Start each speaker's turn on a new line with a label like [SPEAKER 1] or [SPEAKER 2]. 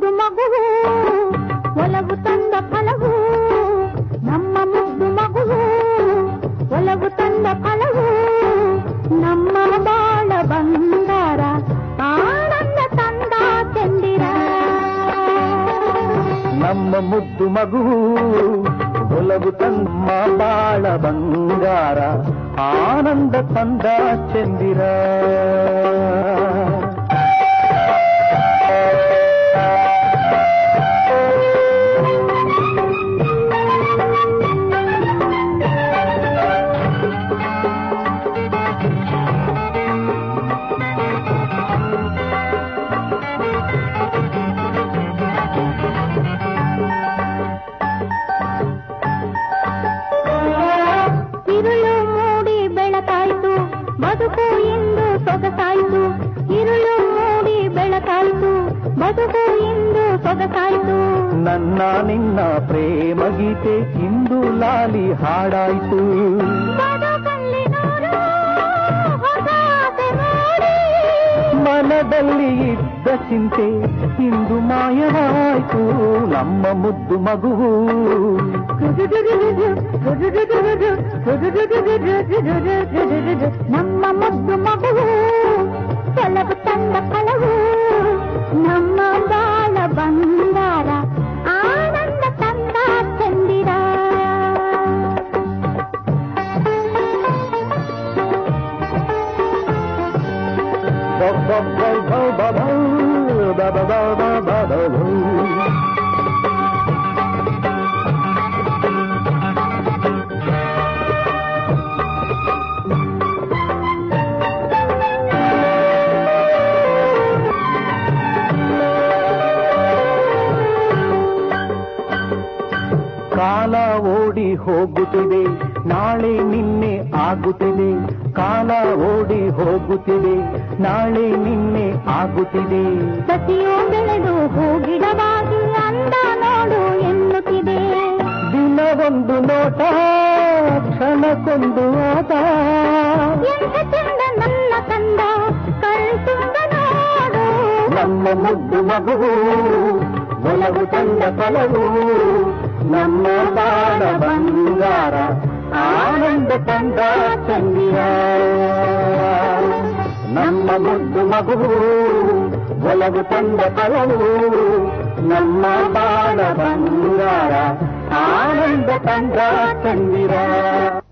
[SPEAKER 1] ಮುದ್ದು ಮಗುವು ಒಲವು ತಂದ ಫಲವು ನಮ್ಮ ಮುದ್ದು ಮಗುವು ಒಲವು ತಂದ ಫಲವು ನಮ್ಮ ಬಾಳ ಬಂಗಾರ ಆನಂದ ತಂದ ಚಂದಿರ
[SPEAKER 2] ನಮ್ಮ ಮುದ್ದು ಮಗು ಒಲವು ತಮ್ಮ ಬಾಳ ಬಂಗಾರ ಆನಂದ ತಂದ ಚಂದಿರ
[SPEAKER 1] ഇരുಳು ಮೂಡಿ ಬೆಳಕಾಯ್ತು ಬದುಕು ಇಂದು ಸೊಗಸಾಯ್ತು ഇരുಳು ಮೂಡಿ ಬೆಳಕಾಯ್ತು ಬದುಕು ಇಂದು ಸೊಗಸಾಯ್ತು
[SPEAKER 2] ನನ್ನ ನಿನ್ನ ಪ್ರೇಮ ಗೀತೆ ಇಂದು ಲಾಲಿ ಹಾಡಾಯ್ತು
[SPEAKER 1] ಬದುಕಲ್ಲಿ ನೂರು ಹೊಸ ಆಸೆ ಮೂಡಿ
[SPEAKER 2] ಮನದಲ್ಲಿ ಇದ್ದ ಚಿಂತೆ ಇಂದು ಮಾಯವಾಯ್ತು ನಮ್ಮ ಮುದ್ದು ಮಗುವು
[SPEAKER 1] ನಮ್ಮ ಮುದ್ದು ಮಗುವು ಕೆಲವು ತಂದ ಫಲವು ನಮ್ಮ ಬಾಳ ಬಂಗಾರ ಆನಂದ ತಂದ ಚಂದಿರ
[SPEAKER 2] ಕಾಲ ಓಡಿ ಹೋಗುತ್ತಿದೆ ನಾಳೆ ನಿನ್ನೆ ಆಗುತ್ತಿದೆ ಕಾಲ ಓಡಿ ಹೋಗುತ್ತಿದೆ ನಾಳೆ ನಿನ್ನೆ ಆಗುತ್ತಿದೆ
[SPEAKER 1] ಸತಿಯು ಬೆಳೆದು ಹೂಗಿಡವಾಗಿ ಅಂದ ನೋಡು ಎನ್ನುತ್ತಿದೆ
[SPEAKER 2] ದಿನವೊಂದು ನೋಟ ಕ್ಷಣಕ್ಕೊಂದು ಆಟ
[SPEAKER 1] ಎಂಥ ಚಂದ ನನ್ನ ಕಂದ ಕಣ್ತುಂಬ ನೋಡು
[SPEAKER 2] ನಮ್ಮ ಮುದ್ದು ಮಗುವು ಒಲವು ತಂದ ಫಲವು ನಮ್ಮ ಬಾಳ ಬಂಗಾರ ಆನಂದ ತಂದ ಚಂದಿರ ನಮ್ಮ ಮುದ್ದು ಮಗುವು ಒಲವು ತಂದ ಫಲವು ನಮ್ಮ ಬಾಳ ಬಂಗಾರ ಆನಂದ ತಂದ ಚಂದಿರ